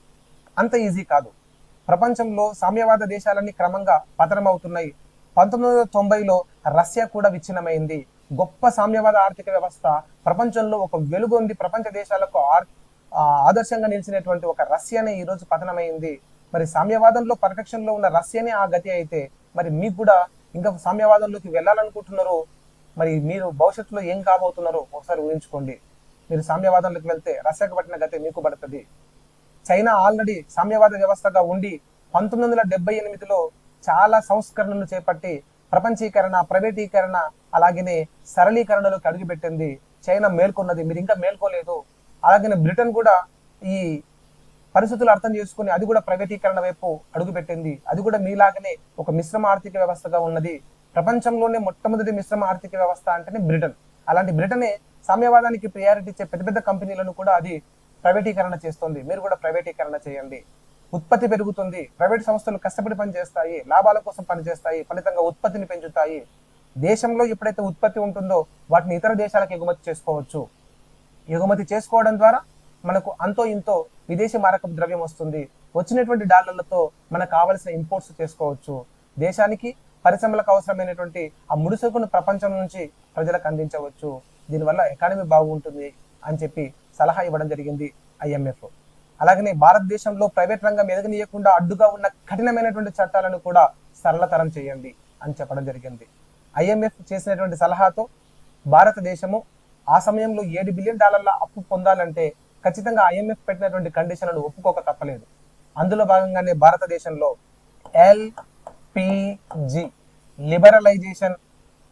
అంత ఈజీ కాదు ప్రపంచంలో సామ్యవాద దేశాలన్నీ క్రమంగా పతనమవుతున్నాయి పంతొమ్మిది వందల తొంభైలో రష్యా కూడా విచ్ఛిన్నమైంది గొప్ప సామ్యవాద ఆర్థిక వ్యవస్థ ప్రపంచంలో ఒక వెలుగొంది ప్రపంచ దేశాలకు ఆర్- ఆ, ఆదర్శంగా నిలిచినటువంటి ఒక రష్యానే ఈ రోజు పతనమైంది మరి సామ్యవాదంలో పర్ఫెక్షన్ లో ఉన్న రష్యానే ఆ గతి అయితే మరి మీకు కూడా ఇంకా సామ్యవాదంలోకి వెళ్ళాలనుకుంటున్నారు మరి మీరు భవిష్యత్తులో ఏం కాబోతున్నారో ఒకసారి ఊహించుకోండి మీరు సామ్యవాదంలోకి వెళ్తే రష్యాకు పట్టిన గతి మీకు పడుతుంది చైనా ఆల్రెడీ సామ్యవాద వ్యవస్థగా ఉండి పంతొమ్మిది వందల డెబ్బై ఎనిమిదిలో చాలా సంస్కరణలు చేపట్టి ప్రపంచీకరణ ప్రైవేటీకరణ అలాగనే సరళీకరణలోకి అడుగుపెట్టింది చైనా మేల్కొన్నది మీరు ఇంకా మేల్కోలేదు అలాగనే బ్రిటన్ కూడా ఈ పరిస్థితులు అర్థం చేసుకుని అది కూడా ప్రైవేటీకరణ వైపు అడుగుపెట్టింది అది కూడా మీలాగనే ఒక మిశ్రమ ఆర్థిక వ్యవస్థగా ఉన్నది ప్రపంచంలోనే మొట్టమొదటి మిశ్రమ ఆర్థిక వ్యవస్థ అంటేనే బ్రిటన్ అలాంటి బ్రిటనే సామ్యవాదానికి ప్రియారిటీ ఇచ్చే పెద్ద పెద్ద కంపెనీలను కూడా అది ప్రైవేటీకరణ చేస్తుంది మీరు కూడా ప్రైవేటీకరణ చేయండి ఉత్పత్తి పెరుగుతుంది ప్రైవేట్ సంస్థలు కష్టపడి పనిచేస్తాయి లాభాల కోసం పనిచేస్తాయి ఫలితంగా ఉత్పత్తిని పెంచుతాయి దేశంలో ఎప్పుడైతే ఉత్పత్తి ఉంటుందో వాటిని ఇతర దేశాలకు ఎగుమతి చేసుకోవచ్చు ఎగుమతి చేసుకోవడం ద్వారా మనకు అంతో ఇంతో విదేశీ మారకపు ద్రవ్యం వస్తుంది వచ్చినటువంటి డాలర్లతో మనకు కావలసిన ఇంపోర్ట్స్ చేసుకోవచ్చు దేశానికి పరిశ్రమలకు అవసరమైనటువంటి ఆ ముడిసరుకును ప్రపంచం నుంచి ప్రజలకు అందించవచ్చు దీనివల్ల ఎకానమీ బాగుంటుంది అని చెప్పి సలహా ఇవ్వడం జరిగింది ఐఎంఎఫ్ అలాగనే భారతదేశంలో ప్రైవేట్ రంగం ఎదగనీయకుండా అడ్డుగా ఉన్న కఠినమైనటువంటి చట్టాలను కూడా సరళతరం చేయండి అని చెప్పడం జరిగింది ఐఎంఎఫ్ చేసినటువంటి సలహాతో భారతదేశము ఆ సమయంలో ఏడు బిలియన్ డాలర్ల అప్పు పొందాలంటే ఖచ్చితంగా ఐఎంఎఫ్ పెట్టినటువంటి కండిషన్లను ఒప్పుకోక తప్పలేదు అందులో భాగంగానే భారతదేశంలో ఎల్పిజి లిబరలైజేషన్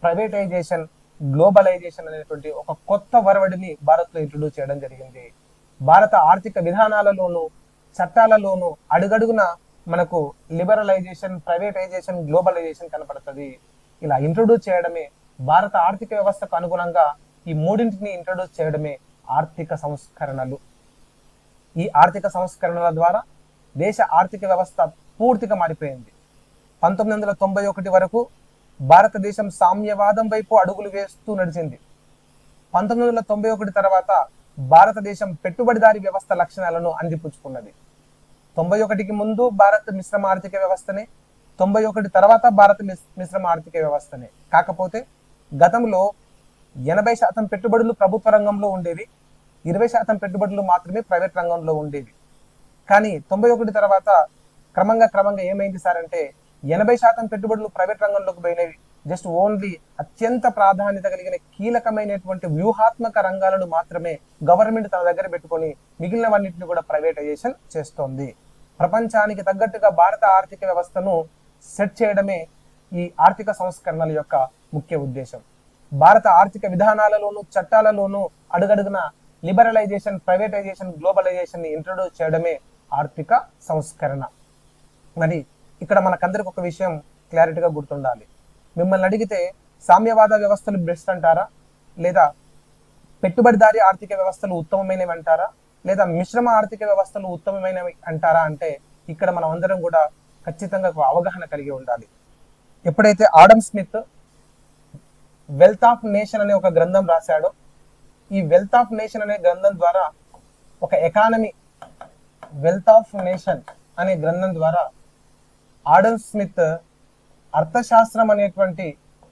ప్రైవేటైజేషన్ గ్లోబలైజేషన్ అనేటువంటి ఒక కొత్త వరవడిని భారత్లో ఇంట్రొడ్యూస్ చేయడం జరిగింది భారత ఆర్థిక విధానాలలోనూ చట్టాలలోనూ అడుగడుగున మనకు లిబరలైజేషన్ ప్రైవేటైజేషన్ గ్లోబలైజేషన్ కనపడుతుంది ఇలా ఇంట్రొడ్యూస్ చేయడమే భారత ఆర్థిక వ్యవస్థకు అనుగుణంగా ఈ మూడింటిని ఇంట్రొడ్యూస్ చేయడమే ఆర్థిక సంస్కరణలు ఈ ఆర్థిక సంస్కరణల ద్వారా దేశ ఆర్థిక వ్యవస్థ పూర్తిగా మారిపోయింది పంతొమ్మిది వందల తొంభై ఒకటి వరకు భారతదేశం సామ్యవాదం వైపు అడుగులు వేస్తూ నడిచింది పంతొమ్మిది వందల తొంభై ఒకటి తర్వాత భారతదేశం పెట్టుబడిదారి వ్యవస్థ లక్షణాలను అందిపుచ్చుకున్నది తొంభై ఒకటికి ముందు భారత్ మిశ్రమ ఆర్థిక వ్యవస్థనే తొంభై ఒకటి తర్వాత భారత్ మిస్- మిశ్రమ ఆర్థిక వ్యవస్థనే కాకపోతే గతంలో ఎనభై శాతం పెట్టుబడులు ప్రభుత్వ రంగంలో ఉండేవి ఇరవై శాతం పెట్టుబడులు మాత్రమే ప్రైవేట్ రంగంలో ఉండేవి కానీ తొంభై ఒకటి తర్వాత క్రమంగా క్రమంగా ఏమైంది సార్ అంటే ఎనభై శాతం పెట్టుబడులు ప్రైవేట్ రంగంలోకి పోయినవి జస్ట్ ఓన్లీ అత్యంత ప్రాధాన్యత కలిగిన కీలకమైనటువంటి వ్యూహాత్మక రంగాలను మాత్రమే గవర్నమెంట్ తన దగ్గర పెట్టుకొని మిగిలినవన్నింటిని కూడా ప్రైవేటైజేషన్ చేస్తోంది ప్రపంచానికి తగ్గట్టుగా భారత ఆర్థిక వ్యవస్థను సెట్ చేయడమే ఈ ఆర్థిక సంస్కరణల యొక్క ముఖ్య ఉద్దేశం భారత ఆర్థిక విధానాలలోను చట్టాలలోనూ అడుగడుగున లిబరలైజేషన్ ప్రైవేటైజేషన్ గ్లోబలైజేషన్ ని ఇంట్రొడ్యూస్ చేయడమే ఆర్థిక సంస్కరణ మరి ఇక్కడ మనకందరికి ఒక విషయం క్లారిటీగా గుర్తుండాలి మిమ్మల్ని అడిగితే సామ్యవాద వ్యవస్థలు బెస్ట్ అంటారా లేదా పెట్టుబడిదారి ఆర్థిక వ్యవస్థలు ఉత్తమమైనవి అంటారా లేదా మిశ్రమ ఆర్థిక వ్యవస్థలు ఉత్తమమైనవి అంటారా అంటే ఇక్కడ మనం అందరం కూడా ఖచ్చితంగా ఒక అవగాహన కలిగి ఉండాలి ఎప్పుడైతే Adam Smith wealth of nation అనే ఒక గ్రంథం రాశాడో ఈ వెల్త్ ఆఫ్ నేషన్ అనే గ్రంథం ద్వారా ఒక ఎకానమీ వెల్త్ ఆఫ్ నేషన్ అనే గ్రంథం ద్వారా ఆడమ్ స్మిత్ అర్థశాస్త్రం అనేటువంటి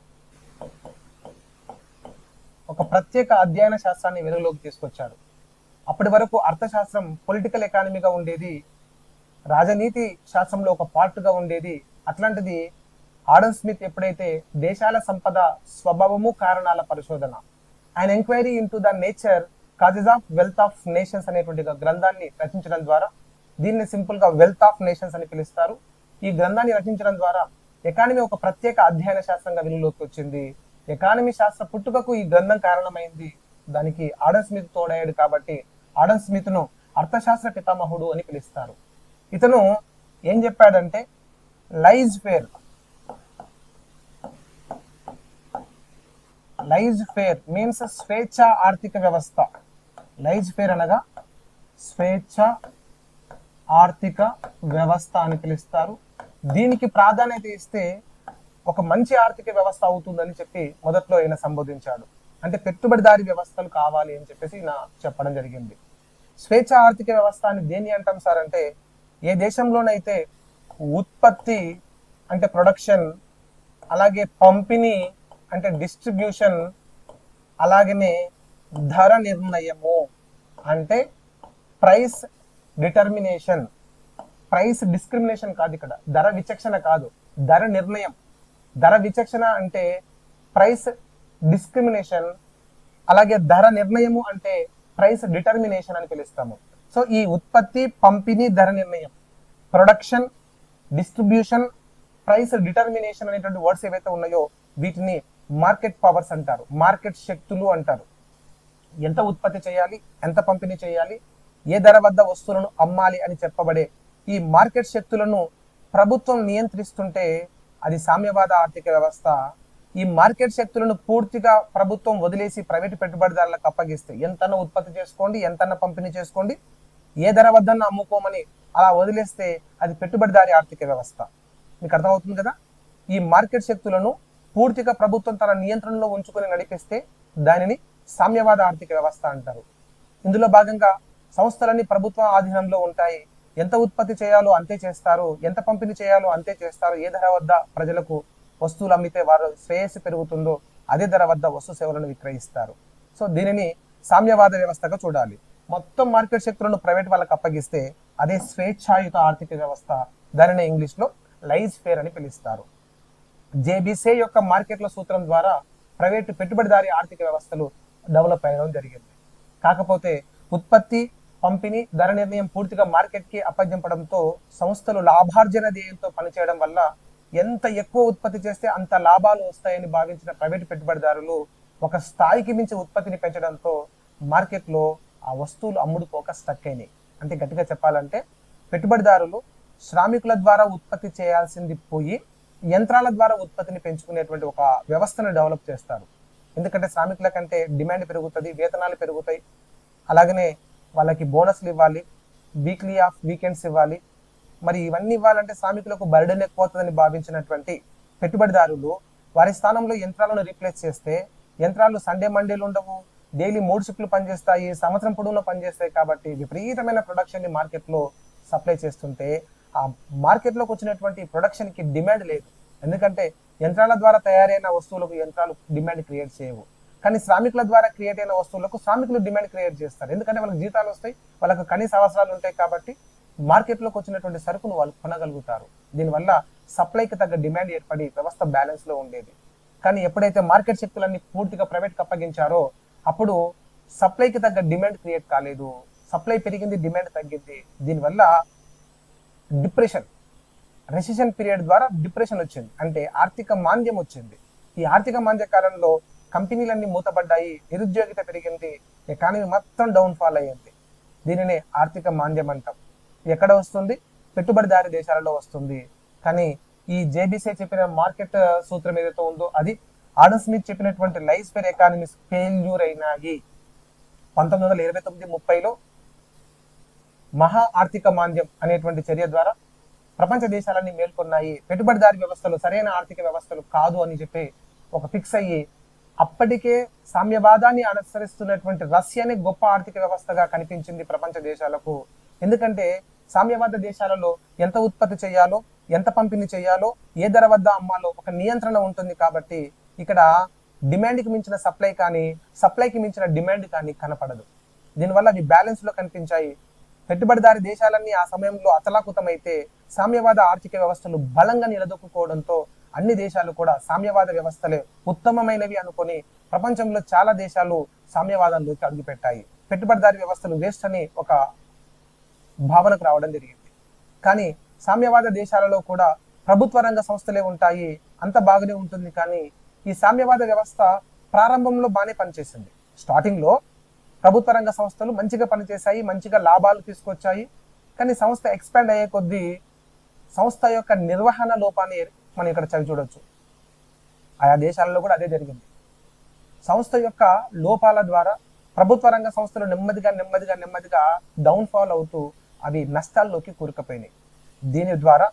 ఒక ప్రత్యేక అధ్యయన శాస్త్రాన్ని వెలుగులోకి తీసుకొచ్చాడు అప్పటి వరకు అర్థశాస్త్రం పొలిటికల్ ఎకానమీగా ఉండేది రాజనీతి శాస్త్రంలో ఒక part గా ఉండేది అట్లాంటిది ఆడమ్ స్మిత్ ఎప్పుడైతే దేశాల సంపద స్వభావము కారణాల పరిశోధన ఆయన enquiry into the nature causes of wealth of nations అనేటువంటి ఒక గ్రంథాన్ని రచించడం ద్వారా దీన్ని సింపుల్ గా వెల్త్ ఆఫ్ నేషన్స్ అని పిలుస్తారు ఈ గ్రంథాన్ని రచించడం ద్వారా ఎకానమీ ఒక ప్రత్యేక అధ్యయన శాస్త్రంగా వెలుగులోకి వచ్చింది ఎకానమీ శాస్త్ర పుట్టుకకు ఈ గ్రంథం కారణమైంది దానికి ఆడమ్ స్మిత్ తోడయ్యాడు కాబట్టి ఆడమ్ స్మిత్ ను అర్థశాస్త్ర పితామహుడు అని పిలుస్తారు ఇతను ఏం చెప్పాడంటే laissez faire laissez faire means స్వేచ్ఛ ఆర్థిక వ్యవస్థ లైజ్ ఫేర్ అనగా స్వేచ్ఛ ఆర్థిక వ్యవస్థ అని పిలుస్తారు దీనికి ప్రాధాన్యత ఇస్తే ఒక మంచి ఆర్థిక వ్యవస్థ అవుతుందని చెప్పి మొదట్లో ఈయన సంబోధించాడు అంటే పెట్టుబడిదారి వ్యవస్థలు కావాలి అని చెప్పేసి ఈయన చెప్పడం జరిగింది స్వేచ్ఛ ఆర్థిక వ్యవస్థ అని దేని అంటాం సార్ అంటే ఏ దేశంలోనైతే ఉత్పత్తి అంటే ప్రొడక్షన్ అలాగే పంపిణీ అంటే డిస్ట్రిబ్యూషన్ అలాగనే ధర నిర్ణయము అంటే ప్రైస్ డిటర్మినేషన్ ప్రైస్ డిస్క్రిమినేషన్ కాదు ఇక్కడ ధర విచక్షణ కాదు ధర నిర్ణయం ధర విచక్షణ అంటే ప్రైస్ డిస్క్రిమినేషన్ అలాగే ధర నిర్ణయము అంటే ప్రైస్ డిటర్మినేషన్ అని పిలుస్తాము సో ఈ ఉత్పత్తి పంపిణీ ధర నిర్ణయం ప్రొడక్షన్ డిస్ట్రిబ్యూషన్ ప్రైస్ డిటర్మినేషన్ అనేటువంటి వర్డ్స్ ఏవైతే ఉన్నాయో వీటిని మార్కెట్ పవర్స్ అంటారు మార్కెట్ శక్తులు అంటారు ఎంత ఉత్పత్తి చేయాలి ఎంత పంపిణీ చేయాలి ఏ ధర వద్ద వస్తువులను అమ్మాలి అని చెప్పబడే ఈ మార్కెట్ శక్తులను ప్రభుత్వం నియంత్రిస్తుంటే అది సామ్యవాద ఆర్థిక వ్యవస్థ ఈ మార్కెట్ శక్తులను పూర్తిగా ప్రభుత్వం వదిలేసి ప్రైవేటు పెట్టుబడిదారులకు అప్పగిస్తే ఎంతన్నా ఉత్పత్తి చేసుకోండి ఎంతన్నా పంపిణీ చేసుకోండి ఏ ధర వద్దన్నా అమ్ముకోమని అలా వదిలేస్తే అది పెట్టుబడిదారి ఆర్థిక వ్యవస్థ మీకు అర్థమవుతుంది కదా ఈ మార్కెట్ శక్తులను పూర్తిగా ప్రభుత్వం తన నియంత్రణలో ఉంచుకొని నడిపిస్తే దానిని సామ్యవాద ఆర్థిక వ్యవస్థ అంటారు ఇందులో భాగంగా సంస్థలన్నీ ప్రభుత్వ ఆధీనంలో ఉంటాయి ఎంత ఉత్పత్తి చేయాలో అంతే చేస్తారు ఎంత పంపిణీ చేయాలో అంతే చేస్తారు ఏ ధర వద్ద ప్రజలకు వస్తువులు అమ్మితే వారు శ్రేయస్సు పెరుగుతుందో అదే ధర వద్ద వస్తు సేవలను విక్రయిస్తారు సో దీనిని సామ్యవాద వ్యవస్థగా చూడాలి మొత్తం మార్కెట్ శక్తులను ప్రైవేట్ వాళ్ళకి అప్పగిస్తే అదే స్వేచ్ఛాయుత ఆర్థిక వ్యవస్థ దానిని ఇంగ్లీష్ లో లైజ్ ఫేర్ అని పిలుస్తారు జేబీసే యొక్క మార్కెట్ల సూత్రం ద్వారా ప్రైవేటు పెట్టుబడిదారి ఆర్థిక వ్యవస్థలు డెవలప్ అయ్యడం జరిగింది కాకపోతే ఉత్పత్తి పంపిణీ ధర నిర్ణయం పూర్తిగా మార్కెట్ కి అప్పగింపడంతో సంస్థలు లాభార్జన ధ్యేయంతో పనిచేయడం వల్ల ఎంత ఎక్కువ ఉత్పత్తి చేస్తే అంత లాభాలు వస్తాయని భావించిన ప్రైవేట్ పెట్టుబడిదారులు ఒక స్థాయికి మించి ఉత్పత్తిని పెంచడంతో మార్కెట్లో ఆ వస్తువులు అమ్ముడుపోక స్టక్ అయినాయి అంటే గట్టిగా చెప్పాలంటే పెట్టుబడిదారులు శ్రామికుల ద్వారా ఉత్పత్తి చేయాల్సింది పోయి యంత్రాల ద్వారా ఉత్పత్తిని పెంచుకునేటువంటి ఒక వ్యవస్థను డెవలప్ చేస్తారు ఎందుకంటే శ్రామికుల కంటే డిమాండ్ పెరుగుతుంది వేతనాలు పెరుగుతాయి అలాగనే వాళ్ళకి బోనస్లు ఇవ్వాలి వీక్లీ ఆఫ్ వీకెండ్స్ ఇవ్వాలి మరి ఇవన్నీ ఇవ్వాలంటే శ్రామికులకు బర్డెన్ ఎక్కువవుతుందని భావించినటువంటి పెట్టుబడిదారులు వారి స్థానంలో యంత్రాలను రీప్లేస్ చేస్తే యంత్రాలు సండే మండేలు ఉండవు డైలీ మూడు షిఫ్ట్లు పనిచేస్తాయి సంవత్సరం పొడవునా పనిచేస్తాయి కాబట్టి విపరీతమైన ప్రొడక్షన్ ని మార్కెట్ లో సప్లై చేస్తుంటే ఆ మార్కెట్ లోకి వచ్చినటువంటి ప్రొడక్షన్ కి డిమాండ్ లేదు ఎందుకంటే యంత్రాల ద్వారా తయారైన వస్తువులకు యంత్రాలు డిమాండ్ క్రియేట్ చేయవు కానీ శ్రామికుల ద్వారా క్రియేట్ అయిన వస్తువులకు శ్రామికులు డిమాండ్ క్రియేట్ చేస్తారు ఎందుకంటే వాళ్ళకి జీతాలు వస్తాయి వాళ్ళకి కనీస అవసరాలు ఉంటాయి కాబట్టి మార్కెట్లోకి వచ్చినటువంటి సరుకును వాళ్ళు కొనగలుగుతారు దీనివల్ల సప్లైకి తగ్గ డిమాండ్ ఏర్పడి వ్యవస్థ బ్యాలెన్స్ లో ఉండేది కానీ ఎప్పుడైతే మార్కెట్ శక్తులన్నీ పూర్తిగా ప్రైవేట్ అప్పగించారో అప్పుడు సప్లైకి తగ్గ డిమాండ్ క్రియేట్ కాలేదు సప్లై పెరిగింది డిమాండ్ తగ్గింది దీనివల్ల డిప్రెషన్ రెసిషన్ పీరియడ్ ద్వారా డిప్రెషన్ వచ్చింది అంటే ఆర్థిక మాంద్యం వచ్చింది ఈ ఆర్థిక మాంద్య కాలంలో కంపెనీలన్నీ మూతపడ్డాయి నిరుద్యోగిత పెరిగింది ఎకానమీ మొత్తం డౌన్ ఫాల్ అయ్యింది దీనినే ఆర్థిక మాంద్యం అంటాం ఎక్కడ వస్తుంది పెట్టుబడిదారి దేశాలలో వస్తుంది కానీ ఈ జేబీసీ చెప్పిన మార్కెట్ సూత్రం ఏదైతే ఉందో అది ఆడమ్ స్మిత్ చెప్పినటువంటి లైఫ్ స్పేర్ ఎకానమీస్ ఫెయిల్యూర్ అయినాయి పంతొమ్మిది వందల ఇరవై తొమ్మిది ముప్పైలో మహా ఆర్థిక మాంద్యం అనేటువంటి చర్య ద్వారా ప్రపంచ దేశాలన్నీ మేల్కొన్నాయి పెట్టుబడిదారి వ్యవస్థలు సరైన ఆర్థిక వ్యవస్థలు కాదు అని చెప్పి ఒక ఫిక్స్ అయ్యి అప్పటికే సామ్యవాదాన్ని అనుసరిస్తున్నటువంటి రష్యానే గొప్ప ఆర్థిక వ్యవస్థగా కనిపించింది ప్రపంచ దేశాలకు ఎందుకంటే సామ్యవాద దేశాలలో ఎంత ఉత్పత్తి చేయాలో ఎంత పంపిణీ చేయాలో ఏ ధర వద్ద అమ్మాలో ఒక నియంత్రణ ఉంటుంది కాబట్టి ఇక్కడ డిమాండ్కి మించిన సప్లై కానీ సప్లైకి మించిన డిమాండ్ కానీ కనపడదు దీనివల్ల అవి బ్యాలెన్స్ లో కనిపించాయి పెట్టుబడిదారి దేశాలన్నీ ఆ సమయంలో అతలాకుతమైతే సామ్యవాద ఆర్థిక వ్యవస్థలు బలంగా నిలదొక్కుకోవడంతో అన్ని దేశాలు కూడా సామ్యవాద వ్యవస్థలే ఉత్తమమైనవి అనుకొని ప్రపంచంలో చాలా దేశాలు సామ్యవాదంలోకి అడుగుపెట్టాయి పెట్టుబడిదారి వ్యవస్థలు వేస్ట్ అని ఒక భావనకు రావడం జరిగింది కానీ సామ్యవాద దేశాలలో కూడా ప్రభుత్వ రంగ సంస్థలే ఉంటాయి అంత బాగానే ఉంటుంది కానీ ఈ సామ్యవాద వ్యవస్థ ప్రారంభంలో బాగానే పనిచేసింది స్టార్టింగ్ లో ప్రభుత్వ రంగ సంస్థలు మంచిగా పనిచేశాయి మంచిగా లాభాలు తీసుకొచ్చాయి కానీ సంస్థ ఎక్స్పాండ్ అయ్యే కొద్దీ సంస్థ యొక్క నిర్వహణ లోపాన్ని మనం ఇక్కడ చవి చూడొచ్చు ఆయా దేశాలలో కూడా అదే జరిగింది సంస్థ యొక్క లోపాల ద్వారా ప్రభుత్వ రంగ సంస్థలు నెమ్మదిగా నెమ్మదిగా నెమ్మదిగా డౌన్ ఫాల్ అవుతూ అవి నష్టాల్లోకి కూరుకుపోయినాయి దీని ద్వారా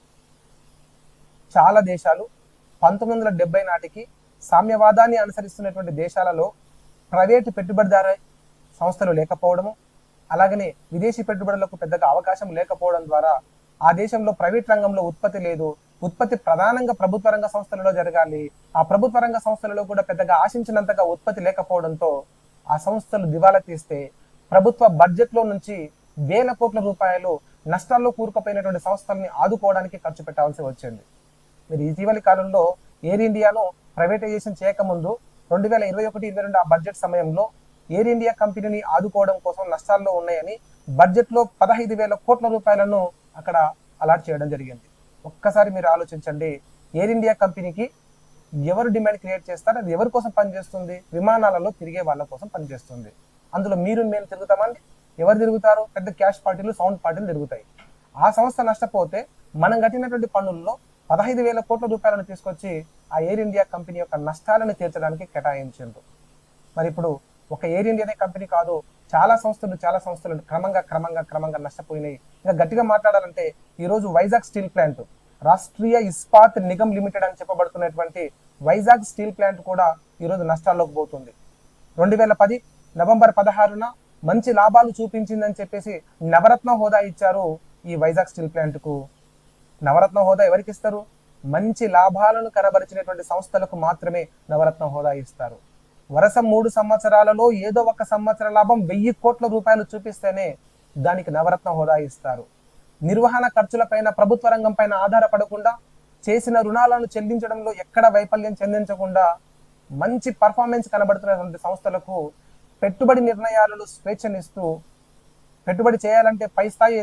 చాలా దేశాలు పంతొమ్మిది వందల డెబ్బై నాటికి సామ్యవాదాన్ని అనుసరిస్తున్నటువంటి దేశాలలో ప్రైవేటు పెట్టుబడిదారు సంస్థలు లేకపోవడము అలాగనే విదేశీ పెట్టుబడులకు పెద్దగా అవకాశం లేకపోవడం ద్వారా ఆ దేశంలో ప్రైవేట్ రంగంలో ఉత్పత్తి లేదు ఉత్పత్తి ప్రధానంగా ప్రభుత్వ రంగ సంస్థలలో జరగాలి ఆ ప్రభుత్వ రంగ సంస్థలలో కూడా పెద్దగా ఆశించినంతగా ఉత్పత్తి లేకపోవడంతో ఆ సంస్థలు దివాలా తీస్తే ప్రభుత్వ బడ్జెట్ లో నుంచి వేల కోట్ల రూపాయలు నష్టాల్లో కూరుకుపోయినటువంటి సంస్థల్ని ఆదుకోవడానికి ఖర్చు పెట్టాల్సి వచ్చింది మీరు ఇటీవలి కాలంలో ఎయిర్ ఇండియాను ప్రైవేటైజేషన్ చేయకముందు రెండు వేల ఇరవై ఒకటి ఇరవై రెండు ఆ బడ్జెట్ సమయంలో ఎయిర్ ఇండియా కంపెనీని ఆదుకోవడం కోసం నష్టాల్లో ఉన్నాయని బడ్జెట్ లో పదహైదు వేల కోట్ల రూపాయలను అక్కడ అలాట్ చేయడం జరిగింది ఒక్కసారి మీరు ఆలోచించండి ఎయిర్ ఇండియా కంపెనీకి ఎవరు డిమాండ్ క్రియేట్ చేస్తారు అది ఎవరి కోసం పనిచేస్తుంది విమానాలలో తిరిగే వాళ్ళ కోసం పనిచేస్తుంది అందులో మీరు మేము తిరుగుతామండి ఎవరు తిరుగుతారు పెద్ద క్యాష్ పార్టీలు సౌండ్ పార్టీలు తిరుగుతాయి ఆ సంస్థ నష్టపోతే మనం కట్టినటువంటి పన్నుల్లో పదహైదు వేల కోట్ల రూపాయలను తీసుకొచ్చి ఆ ఎయిర్ ఇండియా కంపెనీ యొక్క నష్టాలను తీర్చడానికి కేటాయించారు మరి ఇప్పుడు ఒక ఎయిర్ ఇండియానే కంపెనీ కాదు చాలా సంస్థలు చాలా సంస్థలు క్రమంగా క్రమంగా క్రమంగా నష్టపోయినాయి ఇంకా గట్టిగా మాట్లాడాలంటే ఈ రోజు Vizag steel plant Rashtriya Ispat Nigam limited అని చెప్పబడుతున్నటువంటి వైజాగ్ స్టీల్ ప్లాంట్ కూడా ఈ రోజు నష్టాల్లోకి పోతుంది రెండు వేల పది నవంబర్ పదహారున మంచి లాభాలు చూపించిందని చెప్పేసి నవరత్న హోదా ఇచ్చారు ఈ వైజాగ్ స్టీల్ ప్లాంట్ కు నవరత్న హోదా ఎవరికి ఇస్తారు మంచి లాభాలను కనబరిచినటువంటి సంస్థలకు మాత్రమే నవరత్న హోదా ఇస్తారు వరుస మూడు సంవత్సరాలలో ఏదో ఒక సంవత్సర లాభం వెయ్యి కోట్ల రూపాయలు చూపిస్తేనే దానికి నవరత్న హోదా ఇస్తారు నిర్వహణ ఖర్చులపైన ప్రభుత్వ రంగం పైన ఆధారపడకుండా చేసిన రుణాలను చెల్లించడంలో ఎక్కడ వైఫల్యం చెందించకుండా మంచి పర్ఫార్మెన్స్ కనబడుతున్నటువంటి సంస్థలకు పెట్టుబడి నిర్ణయాలలో స్వేచ్ఛనిస్తూ పెట్టుబడి చేయాలంటే పై స్థాయి యజం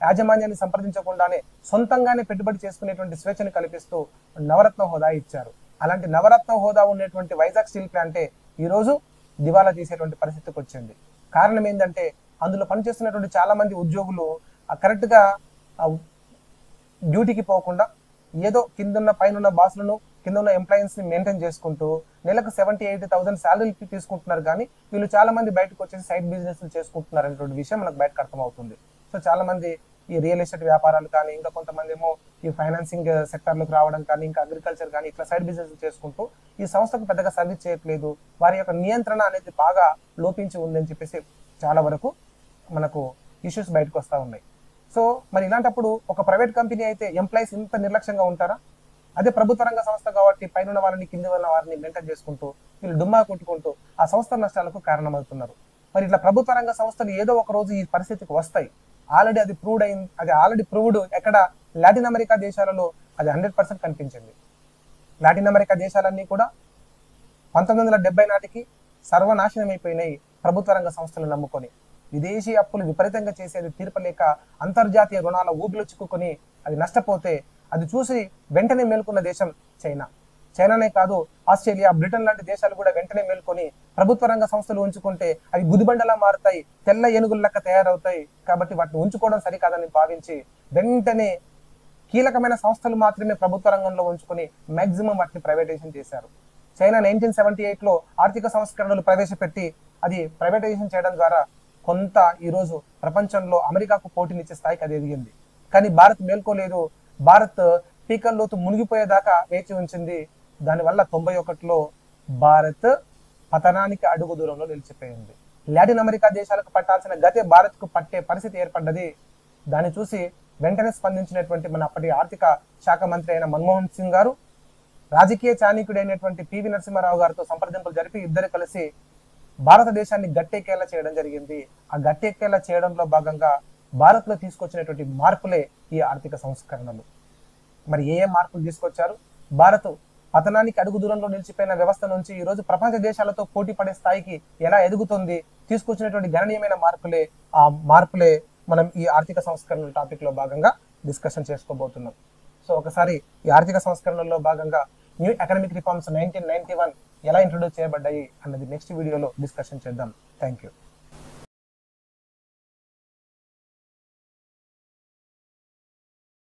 యాజమాన్యాన్ని సంప్రదించకుండానే సొంతంగానే పెట్టుబడి చేసుకునేటువంటి స్వేచ్ఛను కల్పిస్తూ నవరత్న హోదా ఇచ్చారు అలాంటి నవరత్న హోదా ఉన్నటువంటి వైజాగ్ స్టీల్ ప్లాంటే ఈ రోజు దివాలా తీసేటువంటి పరిస్థితికి వచ్చింది కారణం ఏంటంటే అందులో పనిచేస్తున్నటువంటి చాలా మంది ఉద్యోగులు ఆ కరెక్ట్ గా ఆ డ్యూటీకి పోకుండా ఏదో కిందున్న పైన బాసులను కింద ఉన్న ఎంప్లాయీస్ ని మెయింటైన్ చేసుకుంటూ నెలకు సెవెంటీ ఎయిటీ థౌసండ్ శాలరీ తీసుకుంటున్నారు కానీ వీళ్ళు చాలా మంది బయటకు వచ్చేసి సైడ్ బిజినెస్ చేసుకుంటున్నారు అనేటువంటి విషయం మనకు బయటకు అర్థమవుతుంది సో చాలా మంది ఈ రియల్ ఎస్టేట్ వ్యాపారాలు కానీ ఇంకా కొంతమంది ఏమో ఈ ఫైనాన్సింగ్ సెక్టర్లకు రావడం కానీ ఇంకా అగ్రికల్చర్ కానీ ఇట్లా సైడ్ బిజినెస్ చేసుకుంటూ ఈ సంస్థకు పెద్దగా సర్వీస్ చేయట్లేదు వారి యొక్క నియంత్రణ అనేది బాగా లోపించి ఉందని చెప్పేసి చాలా వరకు మనకు ఇష్యూస్ బయటకు వస్తూ ఉన్నాయి సో మరి ఇలాంటప్పుడు ఒక ప్రైవేట్ కంపెనీ అయితే ఎంప్లాయీస్ ఇంత నిర్లక్ష్యంగా ఉంటారా అదే ప్రభుత్వ రంగ సంస్థ కాబట్టి పైన ఉన్న వారిని కింద ఉన్న వారిని మెయింటైన్ చేసుకుంటూ వీళ్ళు డుమ్మా కొట్టుకుంటూ ఆ సంస్థ నష్టాలకు కారణమవుతున్నారు మరి ఇట్లా ప్రభుత్వ రంగ సంస్థలు ఏదో ఒక రోజు ఈ పరిస్థితికి వస్తాయి ఆల్రెడీ అది ప్రూవ్డ్ అయింది అది ఆల్రెడీ ప్రూవ్డ్ ఎక్కడ లాటిన్ అమెరికా దేశాలలో అది హండ్రెడ్ పర్సెంట్ కనిపించింది లాటిన్ అమెరికా దేశాలన్నీ కూడా పంతొమ్మిది వందల డెబ్బై నాటికి సర్వనాశనం అయిపోయినాయి ప్రభుత్వ రంగ సంస్థలు నమ్ముకొని విదేశీ అప్పులు విపరీతంగా చేసేది తీర్పలేక అంతర్జాతీయ రుణాల ఊబిలో చిక్కుకొని అది నష్టపోతే అది చూసి వెంటనే మేల్కొన్న దేశం చైనా చైనానే కాదు ఆస్ట్రేలియా బ్రిటన్ లాంటి దేశాలు కూడా వెంటనే మేల్కొని ప్రభుత్వ రంగ సంస్థలు ఉంచుకుంటే అవి గుదిబండలా మారుతాయి తెల్ల ఏనుగుల లెక్క తయారవుతాయి కాబట్టి వాటిని ఉంచుకోవడం సరికాదని భావించి వెంటనే కీలకమైన సంస్థలు మాత్రమే ప్రభుత్వ రంగంలో ఉంచుకొని మాక్సిమం వాటిని ప్రైవేటైజేషన్ చేశారు చైనా నైన్టీన్ సెవెంటీ ఎయిట్ లో ఆర్థిక సంస్కరణలు ప్రవేశపెట్టి అది ప్రైవేటైజేషన్ చేయడం ద్వారా కొంత ఈ రోజు ప్రపంచంలో అమెరికాకు పోటీనిచ్చే స్థాయికి అది ఎదిగింది కానీ భారత్ మేల్కోలేదు భారత్ పీకల్లోతు మునిగిపోయేదాకా వేచి ఉంచింది దానివల్ల తొంభై ఒకటిలో భారత్ పతనానికి అడుగు దూరంలో నిలిచిపోయింది లాటిన్ అమెరికా దేశాలకు పట్టాల్సిన గతే భారత్ కు పట్టే పరిస్థితి ఏర్పడ్డది దాన్ని చూసి వెంటనే స్పందించినటువంటి మన అప్పటి ఆర్థిక శాఖ మంత్రి అయిన మన్మోహన్ సింగ్ గారు రాజకీయ చాణిక్యుడైనటువంటి పివి నరసింహారావు గారితో సంప్రదింపులు జరిపి ఇద్దరు కలిసి భారతదేశాన్ని గట్టెక్కేలా చేయడం జరిగింది ఆ గట్టెక్కేలా చేయడంలో భాగంగా భారత్ లో తీసుకొచ్చినటువంటి మార్పులే ఈ ఆర్థిక సంస్కరణలు మరి ఏ ఏ మార్పులు తీసుకొచ్చారు భారత్ పతనానికి అడుగు దూరంలో నిలిచిపోయిన వ్యవస్థ నుంచి ఈ రోజు ప్రపంచ దేశాలతో పోటీ పడే స్థాయికి ఎలా ఎదుగుతుంది తీసుకొచ్చినటువంటి గణనీయమైన మార్పులే ఆ మార్పులే మనం ఈ ఆర్థిక సంస్కరణల టాపిక్ లో భాగంగా డిస్కషన్ చేసుకోబోతున్నాం సో ఒకసారి ఈ ఆర్థిక సంస్కరణలో భాగంగా new economic reforms nineteen ninety one ఎలా ఇంట్రొడ్యూస్ చేయబడ్డాయి అన్నది నెక్స్ట్ వీడియోలో డిస్కషన్ చేద్దాం థ్యాంక్ యూ